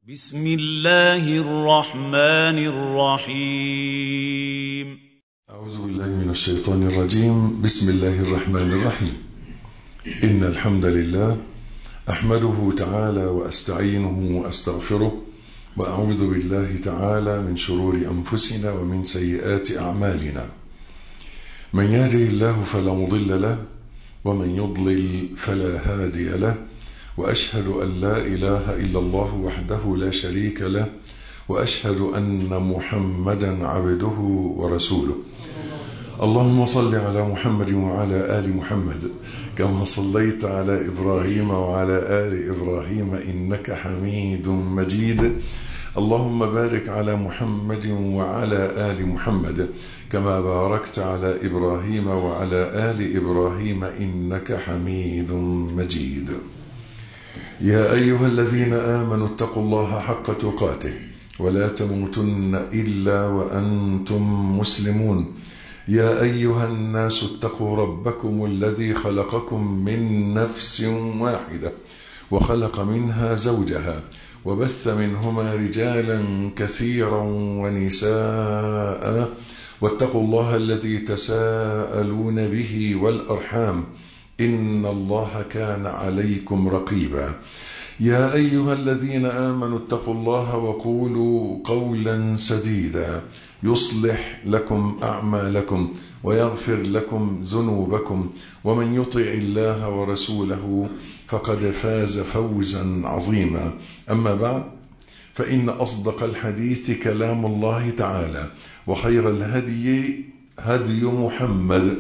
بسم الله الرحمن الرحيم أعوذ بالله من الشيطان الرجيم بسم الله الرحمن الرحيم إن الحمد لله أحمده تعالى وأستعينه وأستغفره وأعوذ بالله تعالى من شرور أنفسنا ومن سيئات أعمالنا من يهده الله فلا مضل له ومن يضلل فلا هادي له وأشهد أن لا إله إلا الله وحده لا شريك له وأشهد أن محمدا عبده ورسوله اللهم صل على محمد وعلى آل محمد كما صليت على إبراهيم وعلى آل إبراهيم إنك حميد مجيد اللهم بارك على محمد وعلى آل محمد كما باركت على إبراهيم وعلى آل إبراهيم إنك حميد مجيد يا أيها الذين آمنوا اتقوا الله حق تقاته ولا تموتن إلا وأنتم مسلمون يا أيها الناس اتقوا ربكم الذي خلقكم من نفس واحدة وخلق منها زوجها وبث منهما رجالا كثيرا ونساء واتقوا الله الذي تساءلون به والأرحام إن الله كان عليكم رقيبا يا أيها الذين آمنوا اتقوا الله وقولوا قولا سديدا يصلح لكم أعمالكم ويغفر لكم ذنوبكم ومن يطع الله ورسوله فقد فاز فوزا عظيما أما بعد فإن أصدق الحديث كلام الله تعالى وخير الهدي هدي محمد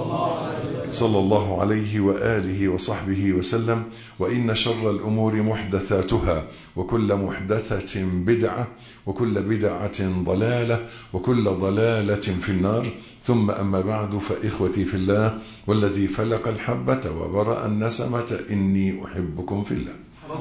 صلى الله عليه وآله وصحبه وسلم وإن شر الأمور محدثاتها وكل محدثة بدعة وكل بدعة ضلالة وكل ضلالة في النار ثم أما بعد فإخوتي في الله والذي فلق الحبة وبرأ النسمة إني أحبكم في الله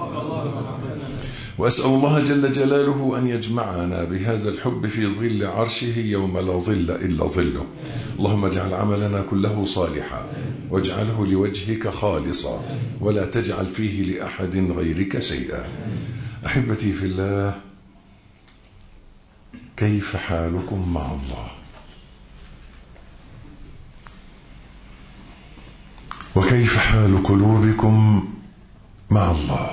وأسأل الله جل جلاله أن يجمعنا بهذا الحب في ظل عرشه يوم لا ظل إلا ظله اللهم اجعل عملنا كله صالحا واجعله لوجهك خالصا ولا تجعل فيه لأحد غيرك شيئا أحبتي في الله كيف حالكم مع الله وكيف حال قلوبكم مع الله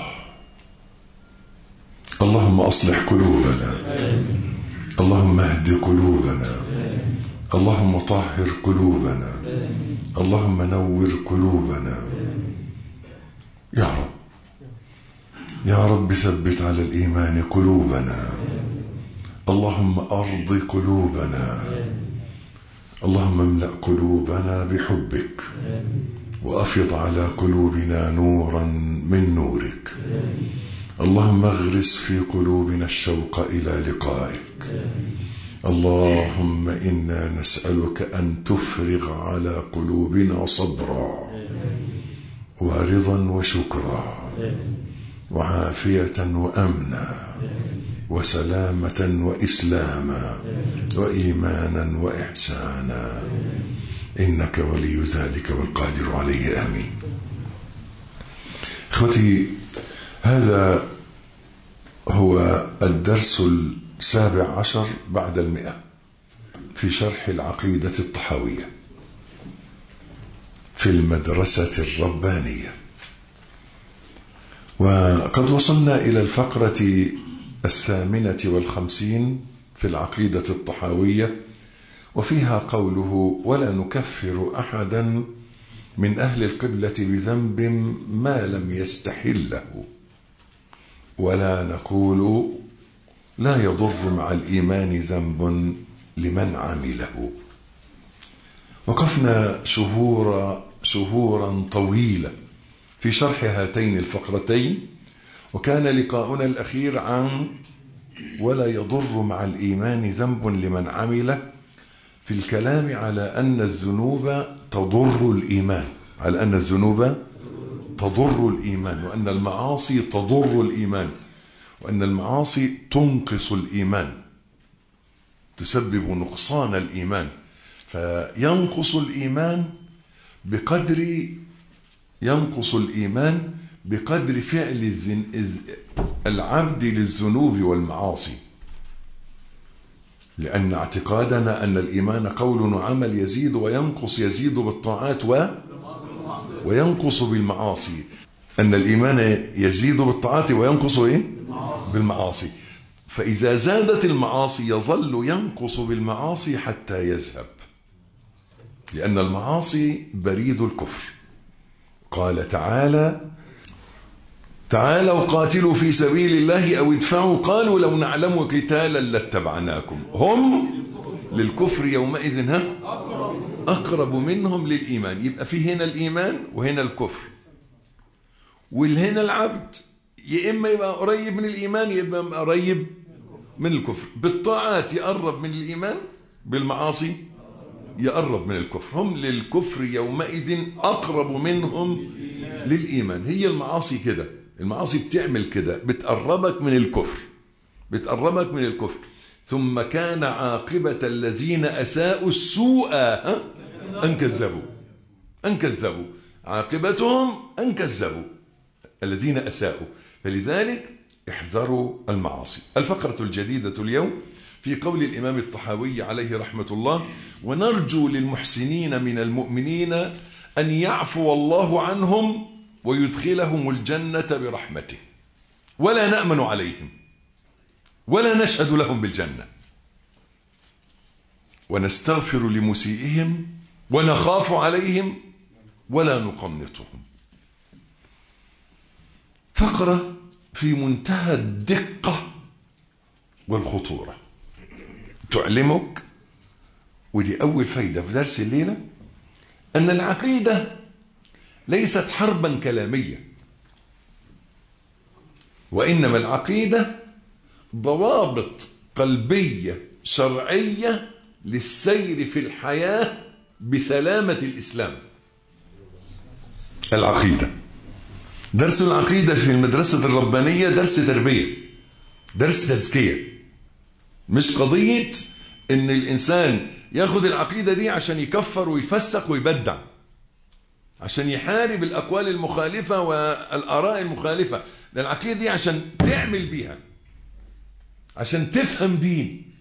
اللهم أصلح قلوبنا اللهم اهد قلوبنا اللهم طهر قلوبنا اللهم نور قلوبنا يا رب يا رب ثبت على الإيمان قلوبنا اللهم أرض قلوبنا اللهم املأ قلوبنا بحبك وأفض على قلوبنا نورا من نورك اللهم اغرس في قلوبنا الشوق إلى لقائك اللهم إنا نسألك أن تفرغ على قلوبنا صبرا ورضا وشكرا وعافية وأمنا وسلامة وإسلاما وإيمانا وإحسانا إنك ولي ذلك والقادر عليه آمين اخوتي هذا هو الدرس السابع عشر بعد المئة في شرح العقيدة الطحاوية في المدرسة الربانية وقد وصلنا إلى الفقرة الثامنة والخمسين في العقيدة الطحاوية وفيها قوله ولا نكفر أحدا من أهل القبلة بذنب ما لم يستحله ولا نقول لا يضر مع الإيمان ذنب لمن عمله وقفنا شهور شهورا طويلة في شرح هاتين الفقرتين وكان لقاؤنا الأخير عن ولا يضر مع الإيمان ذنب لمن عمله في الكلام على أن الذنوب تضر الإيمان على أن الذنوب تضر الإيمان وأن المعاصي تضر الإيمان وأن المعاصي تنقص الإيمان تسبب نقصان الإيمان فينقص الإيمان بقدر ينقص الإيمان بقدر فعل الزن... العبد للذنوب والمعاصي لأن اعتقادنا أن الإيمان قول وعمل يزيد وينقص يزيد بالطاعات و... وينقص بالمعاصي أن الإيمان يزيد بالطاعات وينقص إيه؟ بالمعاصي فإذا زادت المعاصي يظل ينقص بالمعاصي حتى يذهب لأن المعاصي بريد الكفر قال تعالى تعالوا قاتلوا في سبيل الله أو ادفعوا قالوا لو نعلم قتالا لاتبعناكم هم للكفر يومئذ ها أقرب منهم للإيمان يبقى في هنا الإيمان وهنا الكفر والهنا العبد يا إما يبقى قريب من الإيمان يا إما قريب من الكفر بالطاعات يقرب من الإيمان بالمعاصي يقرب من الكفر هم للكفر يومئذ أقرب منهم للإيمان هي المعاصي كده المعاصي بتعمل كده بتقربك من الكفر بتقربك من الكفر ثم كان عاقبة الذين أساءوا السوء ها؟ أن كذبوا أن كذبوا عاقبتهم أن كذبوا الذين أساءوا فلذلك احذروا المعاصي الفقرة الجديدة اليوم في قول الإمام الطحاوي عليه رحمة الله ونرجو للمحسنين من المؤمنين أن يعفو الله عنهم ويدخلهم الجنة برحمته ولا نأمن عليهم ولا نشهد لهم بالجنة ونستغفر لمسيئهم ونخاف عليهم ولا نقنطهم فقرة في منتهى الدقة والخطورة تعلمك ودي أول فايدة في درس الليلة أن العقيدة ليست حربا كلامية وإنما العقيدة ضوابط قلبية شرعية للسير في الحياة بسلامة الإسلام العقيدة درس العقيدة في المدرسة الربانية درس تربية درس تزكية مش قضية ان الانسان ياخد العقيدة دي عشان يكفر ويفسق ويبدع عشان يحارب الاقوال المخالفة والاراء المخالفة ده العقيدة دي عشان تعمل بيها عشان تفهم دين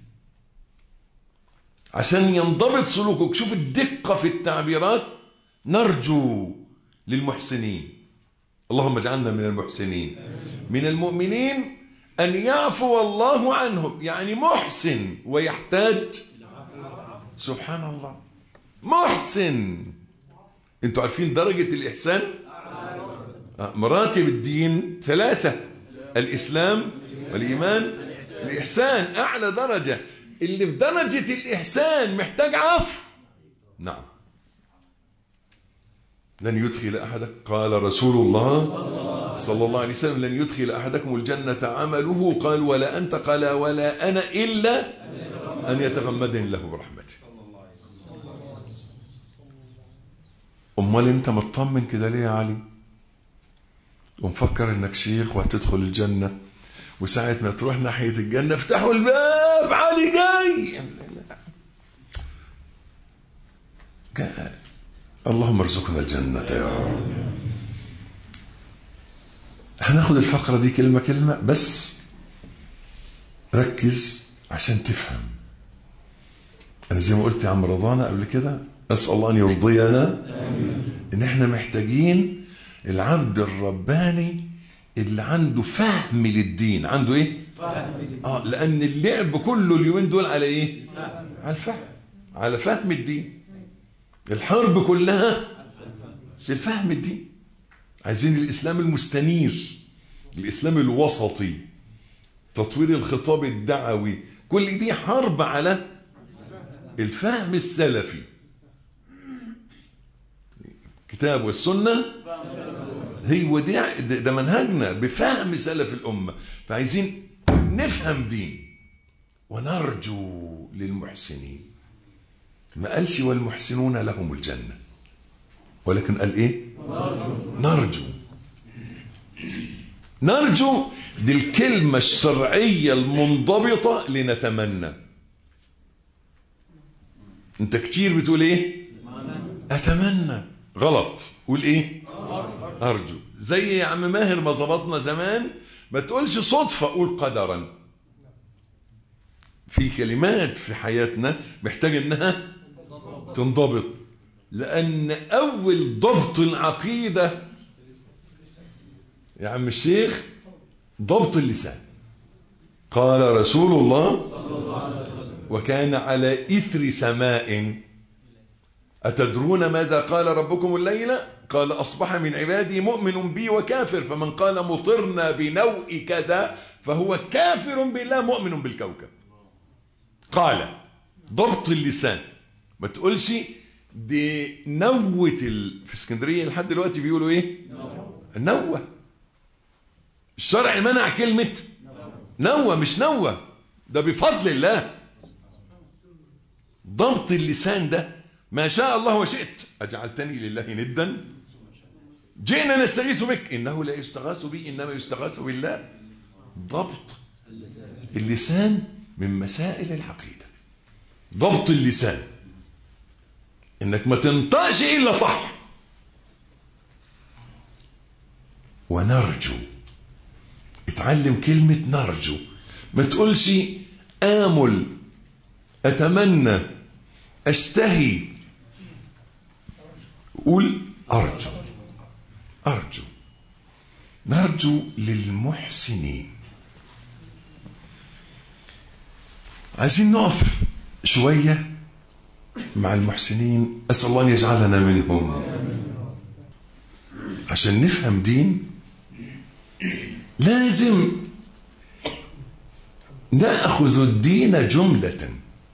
عشان ينضبط سلوكك شوف الدقة في التعبيرات نرجو للمحسنين اللهم اجعلنا من المحسنين من المؤمنين أن يعفو الله عنهم يعني محسن ويحتاج سبحان الله محسن انتوا عارفين درجة الإحسان مراتب الدين ثلاثة الإسلام والإيمان الإحسان أعلى درجة اللي في درجة الإحسان محتاج عفو نعم لن يدخل أحدك قال رسول الله صلى الله عليه وسلم لن يدخل أحدكم الجنة عمله قال ولا أنت قال ولا أنا إلا أن يتغمدني الله برحمته أمال أنت مطمن كده ليه يا علي ومفكر أنك شيخ وهتدخل الجنة وساعة ما تروح ناحية الجنة افتحوا الباب علي جاي جاء اللهم ارزقنا الجنة يا رب هناخد الفقرة دي كلمة كلمة بس ركز عشان تفهم أنا زي ما قلت يا عم رضانا قبل كده أسأل الله أن يرضينا إن إحنا محتاجين العبد الرباني اللي عنده فهم للدين عنده إيه؟ فهم آه لأن اللعب كله اليومين دول على إيه؟ على الفهم على فهم الدين الحرب كلها في الفهم الدين عايزين الإسلام المستنير الإسلام الوسطي تطوير الخطاب الدعوي كل دي حرب على الفهم السلفي كتاب والسنة هي ودي ده منهجنا بفهم سلف الأمة فعايزين نفهم دين ونرجو للمحسنين ما قالش والمحسنون لهم الجنة ولكن قال ايه نرجو نرجو دي الكلمة الشرعية المنضبطة لنتمنى انت كتير بتقول ايه اتمنى غلط قول ايه أرجو زي يا عم ماهر ما ظبطنا زمان ما تقولش صدفة قول قدرا في كلمات في حياتنا محتاج انها تنضبط لأن أول ضبط العقيدة يا عم الشيخ ضبط اللسان قال رسول الله وكان على إثر سماء أتدرون ماذا قال ربكم الليلة قال أصبح من عبادي مؤمن بي وكافر فمن قال مطرنا بنوء كذا فهو كافر بالله مؤمن بالكوكب قال ضبط اللسان ما تقولش دي نوة ال... في اسكندرية لحد دلوقتي بيقولوا ايه نوة الشرع منع كلمة نوة مش نوة ده بفضل الله ضبط اللسان ده ما شاء الله وشئت أجعلتني لله ندا جئنا نستغيث بك إنه لا يستغاث بي إنما يستغاث بالله ضبط اللسان من مسائل العقيدة ضبط اللسان إنك ما تنطقش إلا صح ونرجو اتعلم كلمة نرجو ما تقولش آمل أتمنى أشتهي قول أرجو أرجو نرجو للمحسنين عايزين نقف شوية مع المحسنين أسأل الله أن يجعلنا منهم عشان نفهم دين لازم نأخذ الدين جملة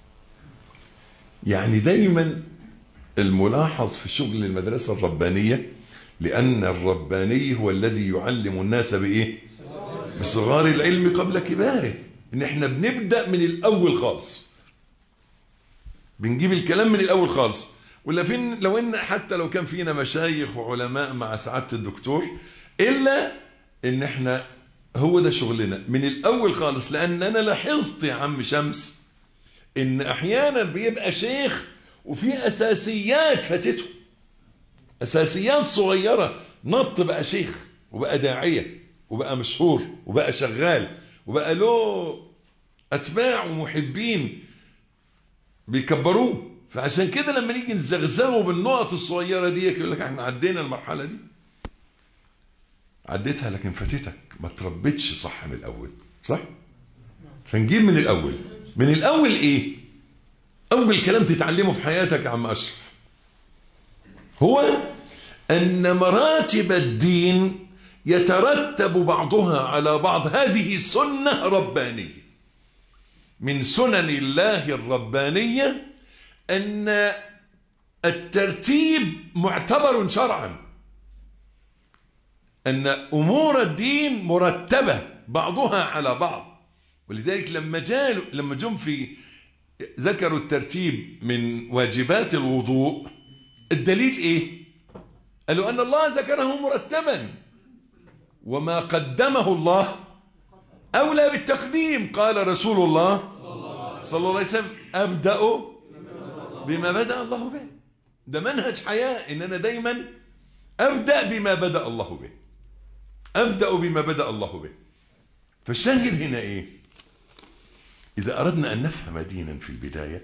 يعني دايما الملاحظ في شغل المدرسة الربانية لأن الرباني هو الذي يعلم الناس بإيه بصغار العلم قبل كباره إن إحنا بنبدأ من الأول خالص بنجيب الكلام من الأول خالص ولا فين لو إن حتى لو كان فينا مشايخ وعلماء مع سعادة الدكتور إلا إن إحنا هو ده شغلنا من الأول خالص لأن أنا لاحظت يا عم شمس إن أحيانا بيبقى شيخ وفي أساسيات فاتته أساسيات صغيرة نط بقى شيخ وبقى داعية وبقى مشهور وبقى شغال وبقى له أتباع ومحبين بيكبروه فعشان كده لما نيجي نزغزغه بالنقط الصغيرة دي يقول لك احنا عدينا المرحلة دي عديتها لكن فاتتك ما تربيتش صح من الأول صح؟ فنجيب من الأول من الأول إيه؟ أول كلام تتعلمه في حياتك يا عم أشرف هو أن مراتب الدين يترتب بعضها على بعض هذه سنة ربانية من سنن الله الربانية أن الترتيب معتبر شرعا أن أمور الدين مرتبة بعضها على بعض ولذلك لما جاء لما جم في ذكروا الترتيب من واجبات الوضوء الدليل ايه قالوا ان الله ذكره مرتبا وما قدمه الله اولى بالتقديم قال رسول الله صلى الله عليه وسلم ابدا بما بدا الله به ده منهج حياه ان انا دايما ابدا بما بدا الله به ابدا بما بدا الله به فالشاهد هنا ايه إذا أردنا أن نفهم دينا في البداية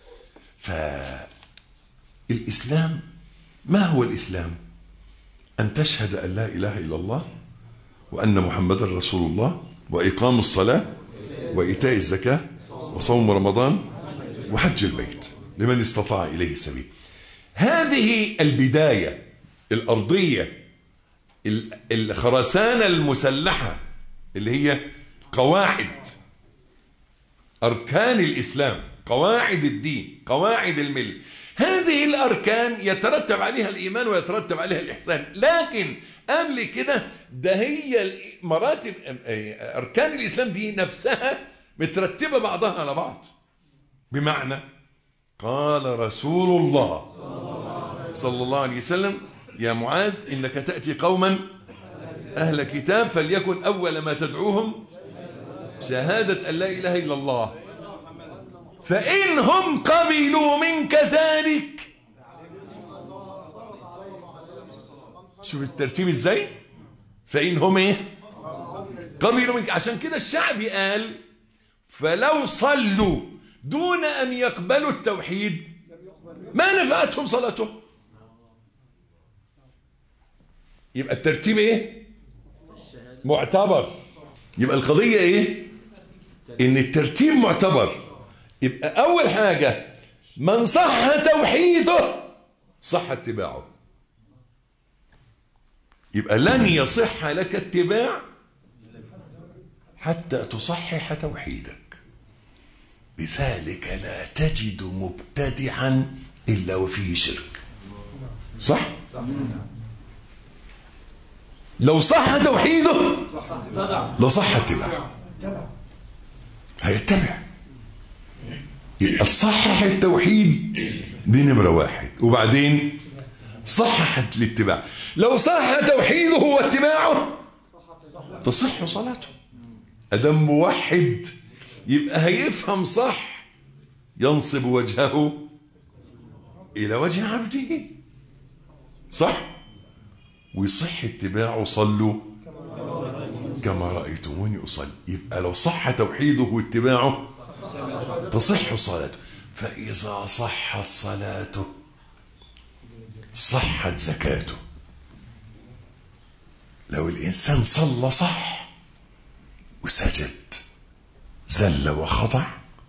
فالإسلام ما هو الإسلام أن تشهد أن لا إله إلا الله وأن محمد رسول الله وإقام الصلاة وإيتاء الزكاة وصوم رمضان وحج البيت لمن استطاع إليه سبيل هذه البداية الأرضية الخرسانة المسلحة اللي هي قواعد أركان الإسلام قواعد الدين قواعد المل هذه الأركان يترتب عليها الإيمان ويترتب عليها الإحسان لكن قبل كده ده هي مراتب أركان الإسلام دي نفسها مترتبة بعضها على بعض بمعنى قال رسول الله صلى الله عليه وسلم يا معاذ إنك تأتي قوما أهل كتاب فليكن أول ما تدعوهم شهادة أن لا إله إلا الله فإنهم قبلوا منك ذلك شوف الترتيب ازاي فإنهم ايه قبلوا منك عشان كده الشعبي قال فلو صلوا دون أن يقبلوا التوحيد ما نفعتهم صلاتهم يبقى الترتيب ايه معتبر يبقى القضية ايه ان الترتيب معتبر يبقى اول حاجة من صح توحيده صح اتباعه يبقى لن يصح لك اتباع حتى تصحح توحيدك لذلك لا تجد مبتدعا إلا وفيه شرك صح؟ لو صح توحيده لصح اتباعه هيتبع يبقى تصحح التوحيد دي نمرة واحد وبعدين صحح الاتباع لو صح توحيده واتباعه تصح صلاته أدم موحد يبقى هيفهم صح ينصب وجهه إلى وجه عبده صح ويصح اتباعه صلوا كما رأيتموني أصلي يبقى لو صح توحيده واتباعه تصح صلاته فإذا صحت صلاته صحت زكاته لو الإنسان صلى صح وسجد ذل وخضع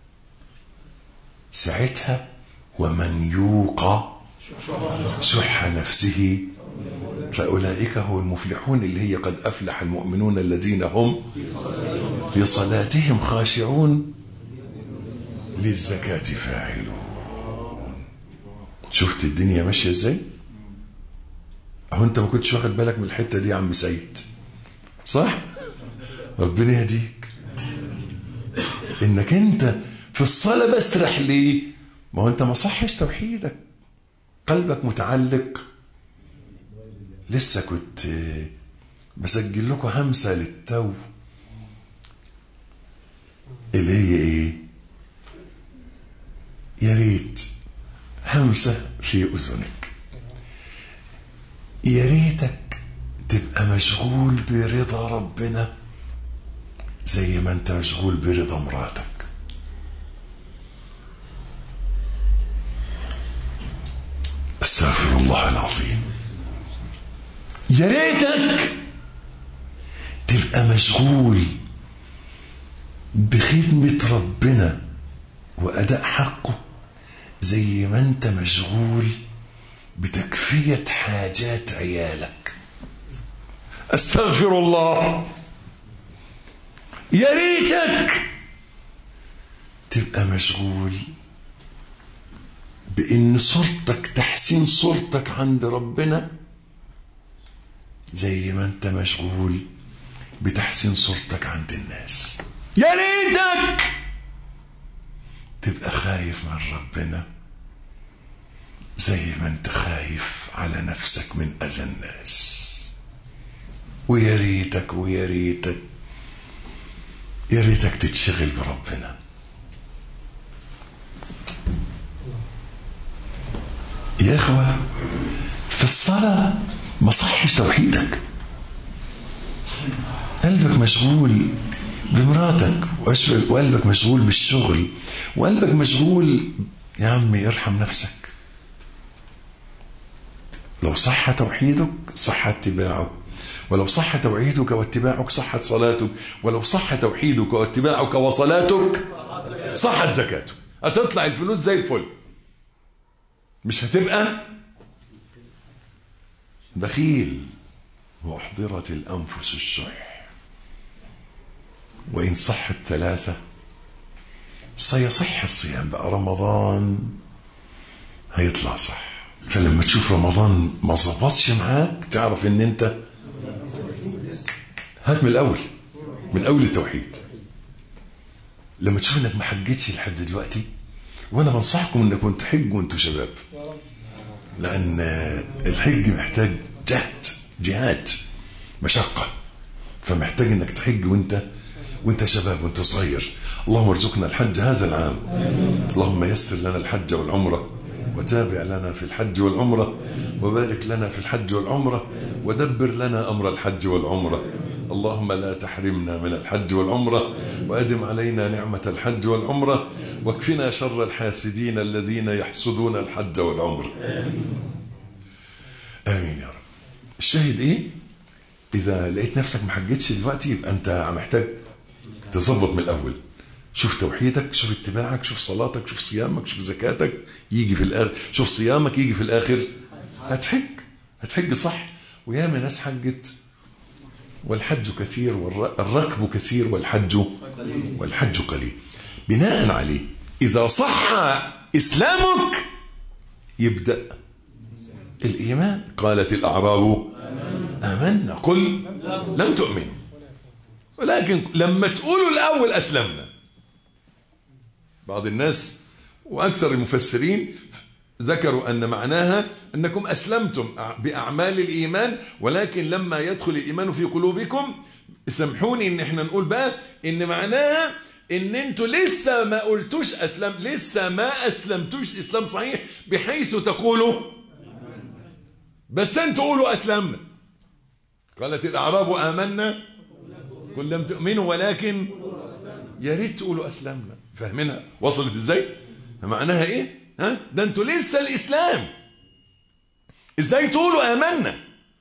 ساعتها ومن يوق شح نفسه فأولئك هم المفلحون اللي هي قد أفلح المؤمنون الذين هم في صلاتهم خاشعون للزكاة فاعلون شفت الدنيا ماشية ازاي اهو انت ما كنتش واخد بالك من الحتة دي يا عم سيد صح ربنا يهديك انك انت في الصلاة بسرح ليه ما هو انت ما صحش توحيدك قلبك متعلق لسه كنت بسجل لكم همسة للتو اللي هي ايه يا ريت همسة في أذنك يا ريتك تبقى مشغول برضا ربنا زي ما انت مشغول برضا مراتك استغفر الله العظيم يا ريتك تبقى مشغول بخدمة ربنا وأداء حقه زي ما انت مشغول بتكفية حاجات عيالك استغفر الله يا ريتك تبقى مشغول بان صورتك تحسين صورتك عند ربنا زي ما انت مشغول بتحسين صورتك عند الناس يا ريتك تبقى خايف من ربنا زي ما انت خايف على نفسك من اذى الناس ويا ريتك ويا ريتك يا ريتك تتشغل بربنا يا اخوة في الصلاة ما صحش توحيدك قلبك مشغول بمراتك وقلبك مشغول بالشغل وقلبك مشغول يا عمي ارحم نفسك لو صح توحيدك صح اتباعك ولو صح توحيدك واتباعك صحت صلاتك ولو صح توحيدك واتباعك وصلاتك صحت زكاتك هتطلع الفلوس زي الفل مش هتبقى بخيل وأحضرت الأنفس الشح وإن صح الثلاثة سيصح الصيام بقى رمضان هيطلع صح فلما تشوف رمضان ما ظبطش معاك تعرف ان انت هات من الاول من اول التوحيد لما تشوف انك ما حجتش لحد دلوقتي وانا بنصحكم انكم تحجوا وانتوا شباب لان الحج محتاج جهد جهاد مشقه فمحتاج انك تحج وانت وانت شباب وانت صغير اللهم ارزقنا الحج هذا العام اللهم يسر لنا الحج والعمره وتابع لنا في الحج والعمرة وبارك لنا في الحج والعمرة ودبر لنا أمر الحج والعمرة اللهم لا تحرمنا من الحج والعمرة وأدم علينا نعمة الحج والعمرة واكفنا شر الحاسدين الذين يحسدون الحج والعمرة آمين يا رب الشاهد إيه إذا لقيت نفسك ما حجتش دلوقتي يبقى أنت محتاج تظبط من الأول شوف توحيدك شوف اتباعك شوف صلاتك شوف صيامك شوف زكاتك يجي في الآخر شوف صيامك يجي في الآخر هتحج هتحج صح وياما ناس حجت والحج كثير والركب كثير والحج والحج قليل بناء عليه إذا صح إسلامك يبدأ الإيمان قالت الأعراب آمنا قل لم تؤمنوا ولكن لما تقولوا الأول أسلمنا بعض الناس وأكثر المفسرين ذكروا أن معناها أنكم أسلمتم بأعمال الإيمان ولكن لما يدخل الإيمان في قلوبكم سامحوني ان احنا نقول بقى ان معناها ان انتوا لسه ما قلتوش اسلم لسه ما اسلمتوش اسلام صحيح بحيث تقولوا بس انتوا قولوا اسلمنا قالت الاعراب امنا قل لم تؤمنوا ولكن يا ريت تقولوا اسلمنا فاهمينها وصلت ازاي معناها ايه ها ده انتوا لسه الاسلام ازاي تقولوا امنا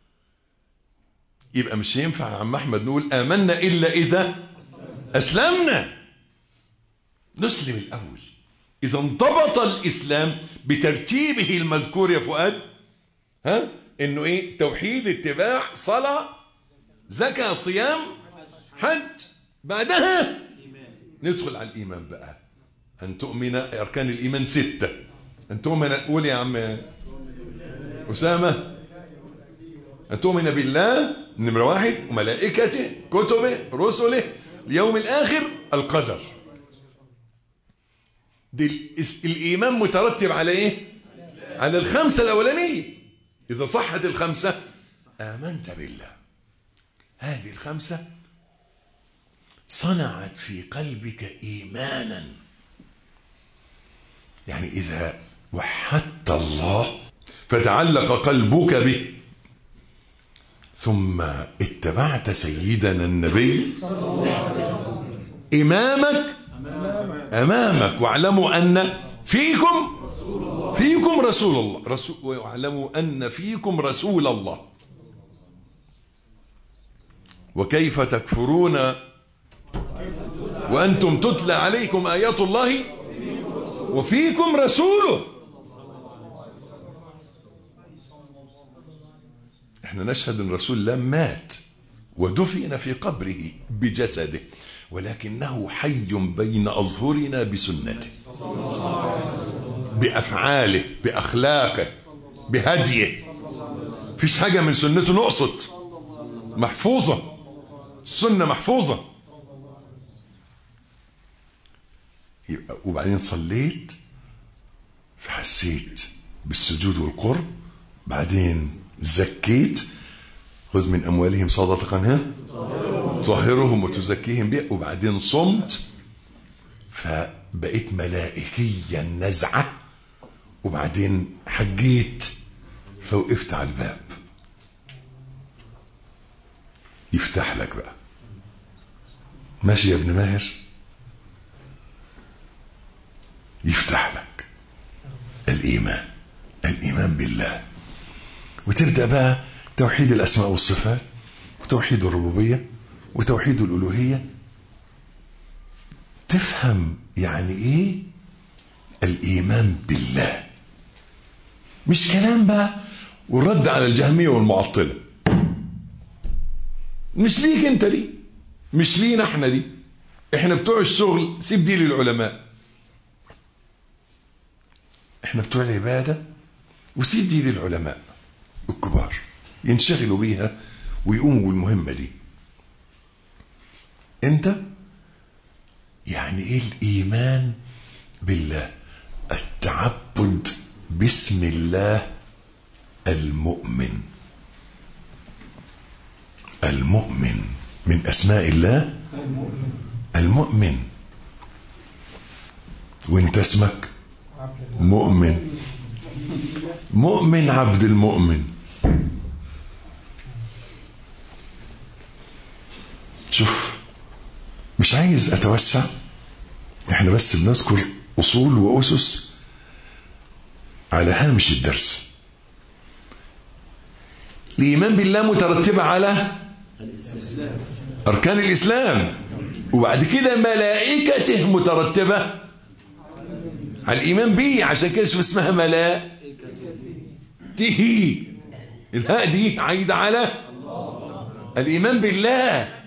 يبقى مش ينفع يا عم احمد نقول امنا الا اذا اسلمنا نسلم الاول اذا انضبط الاسلام بترتيبه المذكور يا فؤاد ها انه ايه توحيد اتباع صلاه زكاه صيام حج بعدها ندخل على الايمان بقى ان تؤمن اركان الايمان سته ان تؤمن قول يا عم اسامه أن تؤمن بالله نمرة واحد وملائكته كتبه رسله اليوم الآخر القدر دي الإيمان مترتب على إيه؟ على الخمسة الأولانية إذا صحت الخمسة آمنت بالله هذه الخمسة صنعت في قلبك إيمانا يعني إذا وحدت الله فتعلق قلبك به ثم اتبعت سيدنا النبي إمامك أمامك واعلموا أن فيكم فيكم رسول الله رسول واعلموا أن فيكم رسول الله وكيف تكفرون وأنتم تتلى عليكم آيات الله وفيكم رسوله احنا نشهد ان رسول الله مات ودفن في قبره بجسده ولكنه حي بين اظهرنا بسنته بافعاله باخلاقه بهديه فيش حاجه من سنته نقصت محفوظه السنه محفوظه يبقى وبعدين صليت فحسيت بالسجود والقرب بعدين زكيت خذ من أموالهم صدقة ها تطهرهم وتزكيهم بها وبعدين صمت فبقيت ملائكيا نزعة وبعدين حجيت فوقفت على الباب يفتح لك بقى ماشي يا ابن ماهر يفتح لك الإيمان الإيمان بالله وتبدأ بقى توحيد الأسماء والصفات وتوحيد الربوبية وتوحيد الألوهية تفهم يعني إيه الإيمان بالله مش كلام بقى والرد على الجهمية والمعطلة مش ليك انت دي مش لينا احنا دي احنا بتوع الشغل سيب دي للعلماء احنا بتوع العبادة وسيب دي للعلماء الكبار ينشغلوا بيها ويقوموا بالمهمة دي انت يعني ايه الايمان بالله التعبد باسم الله المؤمن المؤمن من اسماء الله المؤمن وانت اسمك مؤمن مؤمن عبد المؤمن شوف مش عايز اتوسع احنا بس بنذكر اصول واسس على هامش الدرس الايمان بالله مترتبه على اركان الاسلام وبعد كده ملائكته مترتبه على الايمان به عشان كده شوف اسمها ملائكته الهاء دي عايده على الايمان بالله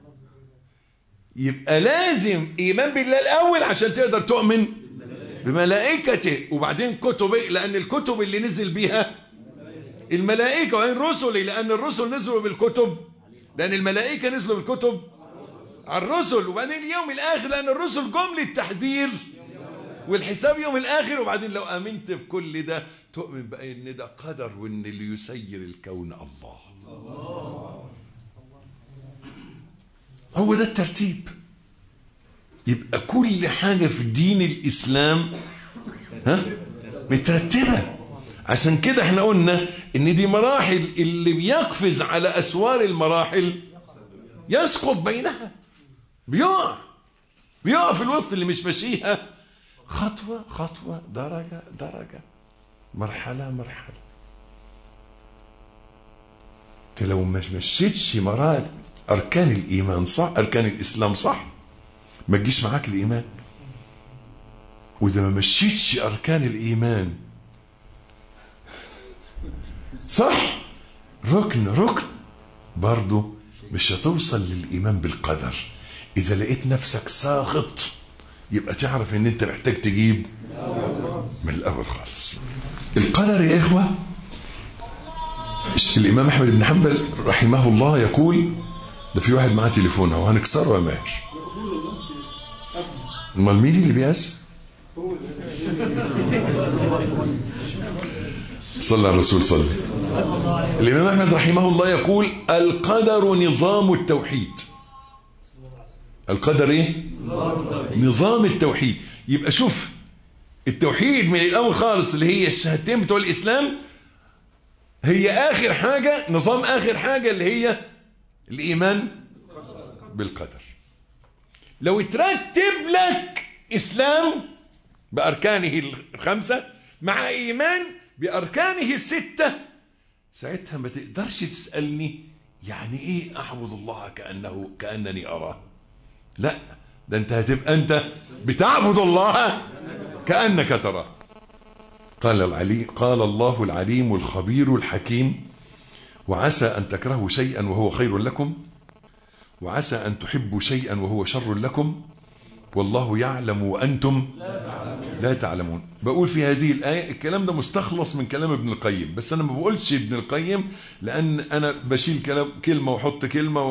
يبقى لازم ايمان بالله الاول عشان تقدر تؤمن بملائكته وبعدين كتبه لان الكتب اللي نزل بيها الملائكه وين رسلي لان الرسل نزلوا بالكتب لان الملائكه نزلوا بالكتب على الرسل وبعدين اليوم الاخر لان الرسل جم للتحذير والحساب يوم الاخر وبعدين لو امنت بكل ده تؤمن بقى ان ده قدر وان اللي يسير الكون الله هو ده الترتيب يبقى كل حاجة في دين الإسلام ها مترتبة عشان كده احنا قلنا ان دي مراحل اللي بيقفز على أسوار المراحل يسقط بينها بيقع بيقع في الوسط اللي مش ماشيها خطوة خطوة درجة درجة مرحلة مرحلة انت لو ما مشيتش مراد أركان الإيمان صح أركان الإسلام صح ما تجيش معاك الإيمان وإذا ما مشيتش أركان الإيمان صح ركن ركن برضه مش هتوصل للإيمان بالقدر إذا لقيت نفسك ساخط يبقى تعرف إن أنت محتاج تجيب من الأول خالص القدر يا إخوة الإمام أحمد بن حنبل رحمه الله يقول ده في واحد معاه تليفون اهو هنكسره يا ماهر امال مين اللي بيأس صلى على الرسول صلى الامام احمد رحمه الله يقول القدر نظام التوحيد القدر ايه نظام التوحيد يبقى شوف التوحيد من الاول خالص اللي هي الشهادتين بتوع الاسلام هي اخر حاجه نظام اخر حاجه اللي هي الإيمان بالقدر لو ترتب لك إسلام بأركانه الخمسة مع إيمان بأركانه الستة ساعتها ما تقدرش تسألني يعني إيه أعبد الله كأنه كأنني أراه لا ده أنت هتبقى أنت بتعبد الله كأنك تراه قال العلي قال الله العليم الخبير الحكيم وعسى أن تكرهوا شيئا وهو خير لكم وعسى أن تحبوا شيئا وهو شر لكم والله يعلم وأنتم لا تعلمون بقول في هذه الآية الكلام ده مستخلص من كلام ابن القيم بس أنا ما بقولش ابن القيم لأن أنا بشيل كلام كلمة وأحط كلمة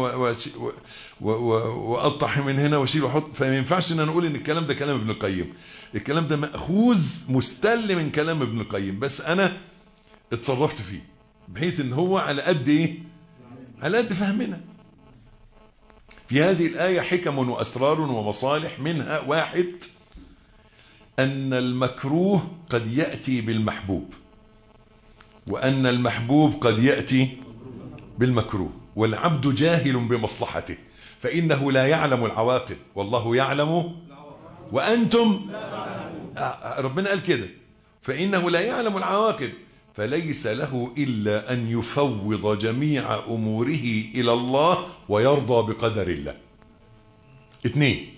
وأقطع من هنا وأشيل وأحط فما ينفعش إن أنا أقول إن الكلام ده كلام ابن القيم الكلام ده مأخوذ مستل من كلام ابن القيم بس أنا اتصرفت فيه بحيث ان هو على قد ايه على قد فهمنا في هذه الآية حكم وأسرار ومصالح منها واحد أن المكروه قد يأتي بالمحبوب وأن المحبوب قد يأتي بالمكروه والعبد جاهل بمصلحته فإنه لا يعلم العواقب والله يعلم وأنتم ربنا قال كده فإنه لا يعلم العواقب فليس له إلا أن يفوض جميع أموره إلى الله ويرضى بقدر الله اثنين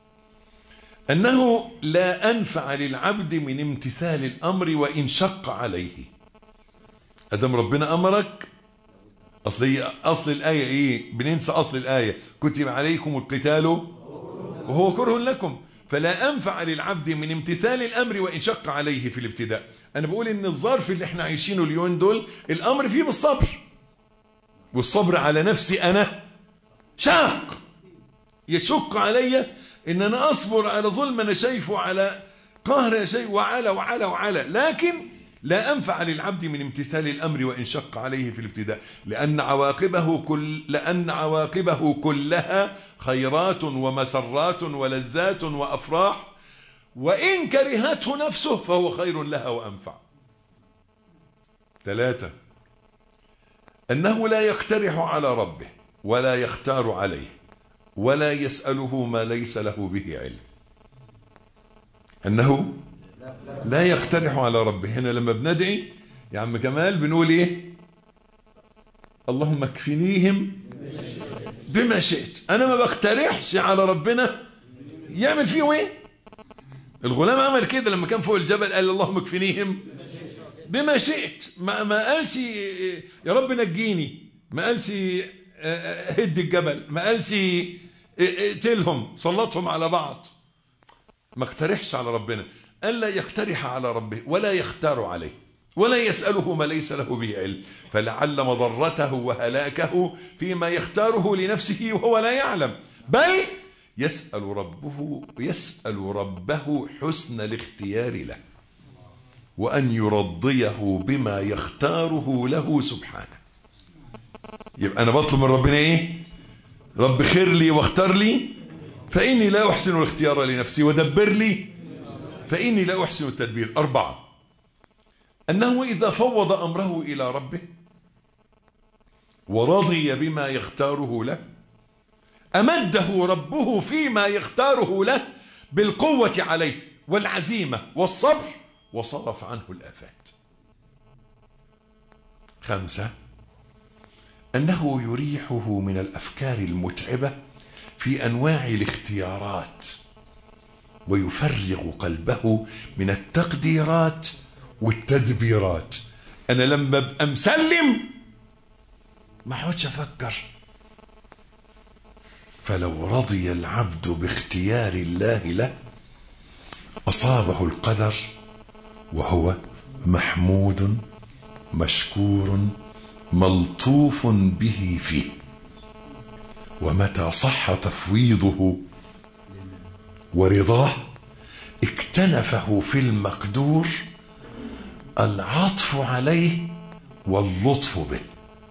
أنه لا أنفع للعبد من امتثال الأمر وإن شق عليه أدم ربنا أمرك أصل, هي أصل الآية إيه بننسى أصل الآية كتب عليكم القتال وهو كره لكم فلا أنفع للعبد من امتثال الأمر وإن شق عليه في الابتداء أنا بقول إن الظرف اللي احنا عايشينه اليوم دول الأمر فيه بالصبر والصبر على نفسي أنا شاق يشق علي إن أنا أصبر على ظلم أنا شايفه على قهر أنا شايفه وعلى وعلى وعلى لكن لا أنفع للعبد من امتثال الأمر وإن شق عليه في الابتداء لأن عواقبه كل لأن عواقبه كلها خيرات ومسرات ولذات وأفراح وإن كرهته نفسه فهو خير لها وأنفع ثلاثة أنه لا يقترح على ربه ولا يختار عليه ولا يسأله ما ليس له به علم أنه لا يقترح على ربه هنا لما بندعي يا عم كمال بنقول ايه اللهم اكفنيهم بما شئت انا ما بقترحش على ربنا يعمل فيهم ايه الغلام عمل كده لما كان فوق الجبل قال اللهم اكفنيهم بما شئت ما, ما قالش يا رب نجيني ما قالش هد الجبل ما قالش اقتلهم سلطهم على بعض ما اقترحش على ربنا ألا يقترح على ربه ولا يختار عليه ولا يسأله ما ليس له به علم فلعل مضرته وهلاكه فيما يختاره لنفسه وهو لا يعلم بل يسأل ربه يسأل ربه حسن الاختيار له وأن يرضيه بما يختاره له سبحانه يبقى أنا بطلب من ربنا إيه رب خير لي واختار لي فإني لا أحسن الاختيار لنفسي ودبر لي فإني لا أحسن التدبير أربعة أنه إذا فوض أمره إلى ربه ورضي بما يختاره له أمده ربه فيما يختاره له بالقوة عليه والعزيمة والصبر وصرف عنه الآفات خمسة أنه يريحه من الأفكار المتعبة في أنواع الاختيارات ويفرغ قلبه من التقديرات والتدبيرات أنا لما أبقى مسلم ما اقعدش أفكر فلو رضي العبد باختيار الله له أصابه القدر وهو محمود مشكور ملطوف به فيه ومتى صح تفويضه ورضاه اكتنفه في المقدور العطف عليه واللطف به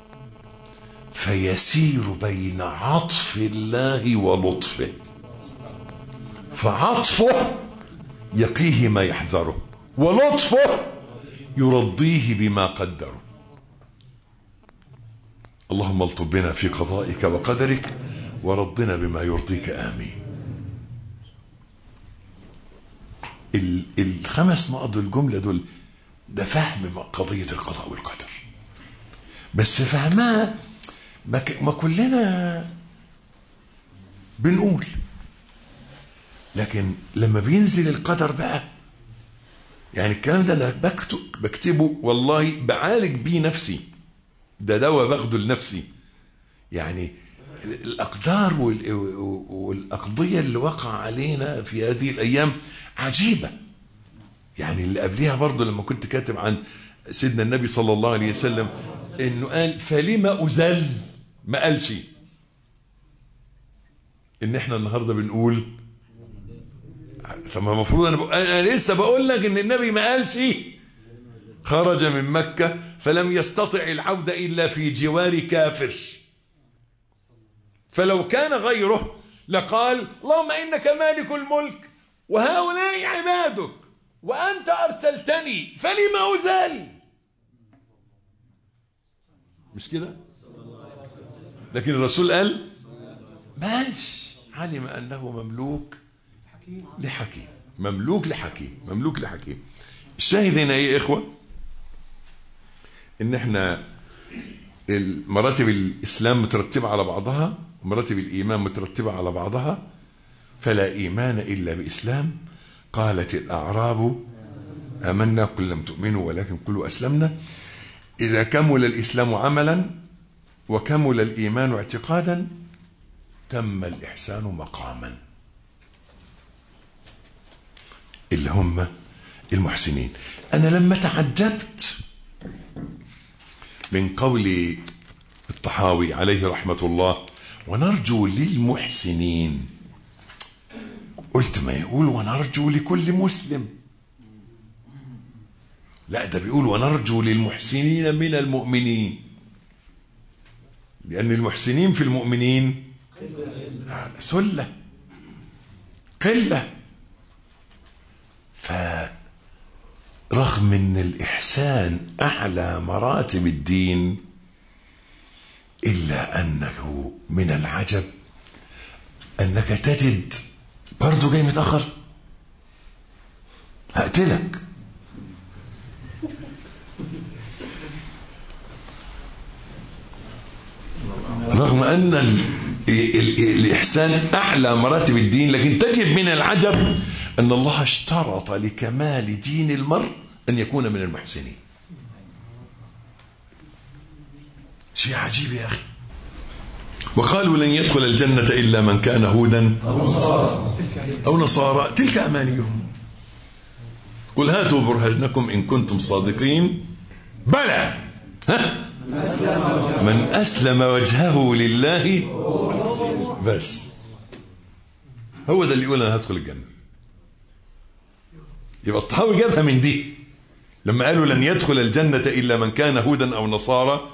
فيسير بين عطف الله ولطفه فعطفه يقيه ما يحذره ولطفه يرضيه بما قدره اللهم الطف بنا في قضائك وقدرك ورضنا بما يرضيك آمين الخمس نقط الجملة دول ده فهم قضية القضاء والقدر بس فهمها ما, ما كلنا بنقول لكن لما بينزل القدر بقى يعني الكلام ده انا بكتب بكتبه والله بعالج بيه نفسي ده دواء باخده لنفسي يعني الاقدار والاقضيه اللي وقع علينا في هذه الايام عجيبه يعني اللي قبليها برضه لما كنت كاتب عن سيدنا النبي صلى الله عليه وسلم انه قال فلما ازل ما قالش ان احنا النهارده بنقول طب المفروض انا, بقول انا لسه بقول لك ان النبي ما قالش خرج من مكه فلم يستطع العوده الا في جوار كافر فلو كان غيره لقال اللهم انك مالك الملك وهؤلاء عبادك وانت ارسلتني فلما ازال مش كده لكن الرسول قال ما قالش علم انه مملوك لحكيم مملوك لحكيم مملوك لحكيم الشاهد هنا ايه يا اخوه ان احنا مراتب الاسلام مترتبه على بعضها مراتب الايمان مترتبه على بعضها فلا ايمان الا باسلام قالت الاعراب امنا قل لم تؤمنوا ولكن قلوا اسلمنا اذا كمل الاسلام عملا وكمل الايمان اعتقادا تم الاحسان مقاما اللي هم المحسنين انا لما تعجبت من قول الطحاوي عليه رحمه الله ونرجو للمحسنين قلت ما يقول ونرجو لكل مسلم لا ده بيقول ونرجو للمحسنين من المؤمنين لأن المحسنين في المؤمنين سلة قلة رغم ان الاحسان اعلى مراتب الدين الا انه من العجب انك تجد برضه جاي متاخر هقتلك رغم ان ال ال الاحسان اعلى مراتب الدين لكن تجد من العجب ان الله اشترط لكمال دين المرء ان يكون من المحسنين شيء عجيب يا اخي وقالوا لن يدخل الجنة إلا من كان هودا أو نصارى تلك أمانيهم قل هاتوا برهانكم إن كنتم صادقين بلى ها من أسلم وجهه لله بس هو ده اللي يقول أنا هدخل الجنة يبقى الطحاوي جابها من دي لما قالوا لن يدخل الجنة إلا من كان هودا أو نصارى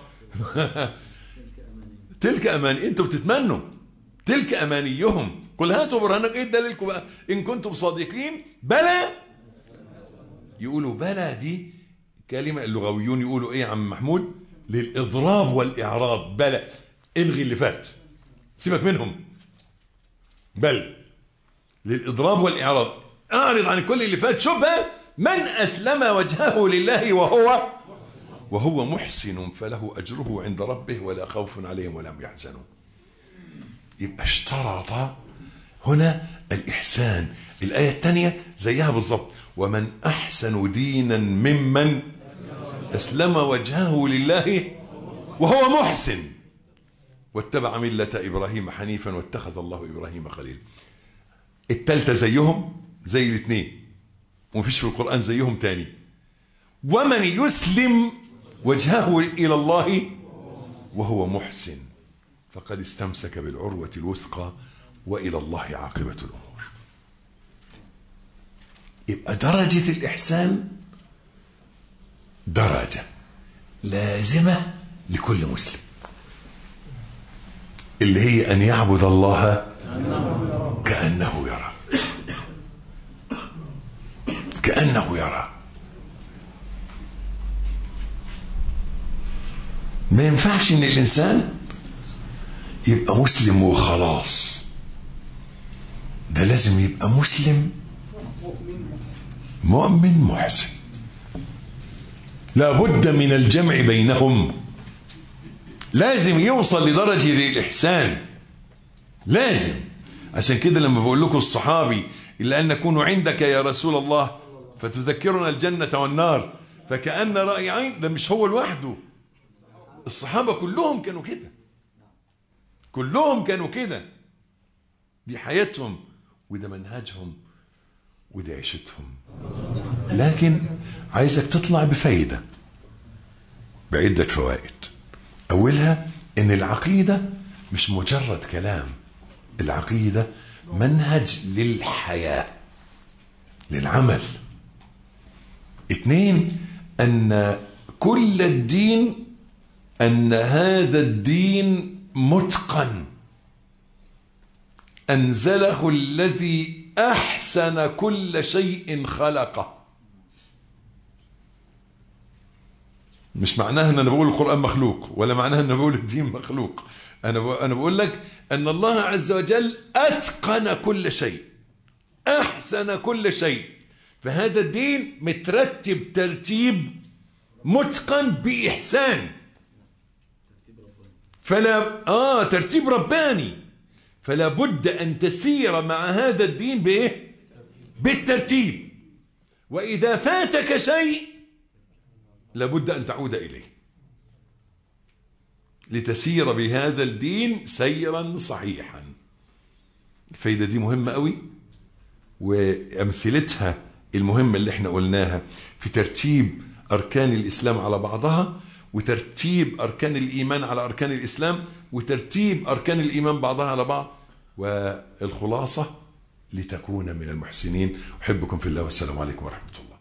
تلك أماني أنتم بتتمنوا تلك أمانيهم قل هاتوا برهانك إيه دليلكم بقى إن كنتم صادقين بلى يقولوا بلى دي كلمة اللغويون يقولوا إيه يا عم محمود للإضراب والإعراض بلى الغي اللي فات سيبك منهم بل للإضراب والإعراض أعرض عن كل اللي فات شبهة من أسلم وجهه لله وهو وهو محسن فله أجره عند ربه ولا خوف عليهم ولا هم يحزنون يبقى اشترط هنا الإحسان الآية الثانية زيها بالضبط ومن أحسن دينا ممن أسلم وجهه لله وهو محسن واتبع ملة إبراهيم حنيفا واتخذ الله إبراهيم خليلا التالتة زيهم زي الاثنين ومفيش في القرآن زيهم تاني ومن يسلم وجهه إلى الله وهو محسن فقد استمسك بالعروة الوثقى وإلى الله عاقبة الأمور يبقى درجة الإحسان درجة لازمة لكل مسلم اللي هي أن يعبد الله كأنه يرى كأنه يرى ما ينفعش ان الانسان يبقى مسلم وخلاص ده لازم يبقى مسلم مؤمن محسن لابد من الجمع بينهم لازم يوصل لدرجة الإحسان لازم عشان كده لما بقول لكم الصحابي إلا أن نكون عندك يا رسول الله فتذكرنا الجنة والنار فكأن رأي عين ده مش هو لوحده الصحابة كلهم كانوا كده كلهم كانوا كده دي حياتهم وده منهجهم ودي عيشتهم لكن عايزك تطلع بفايدة بعدة فوائد أولها إن العقيدة مش مجرد كلام العقيدة منهج للحياة للعمل اثنين أن كل الدين أن هذا الدين متقن أنزله الذي أحسن كل شيء خلقه مش معناها ان انا بقول القران مخلوق ولا معناها ان انا بقول الدين مخلوق انا انا بقول لك ان الله عز وجل اتقن كل شيء احسن كل شيء فهذا الدين مترتب ترتيب متقن باحسان فلا اه ترتيب رباني فلا بد ان تسير مع هذا الدين بايه بالترتيب واذا فاتك شيء لابد أن تعود إليه لتسير بهذا الدين سيرا صحيحا الفايدة دي مهمة قوي وأمثلتها المهمة اللي احنا قلناها في ترتيب أركان الإسلام على بعضها وترتيب أركان الإيمان على أركان الإسلام وترتيب أركان الإيمان بعضها على بعض والخلاصة لتكون من المحسنين أحبكم في الله والسلام عليكم ورحمة الله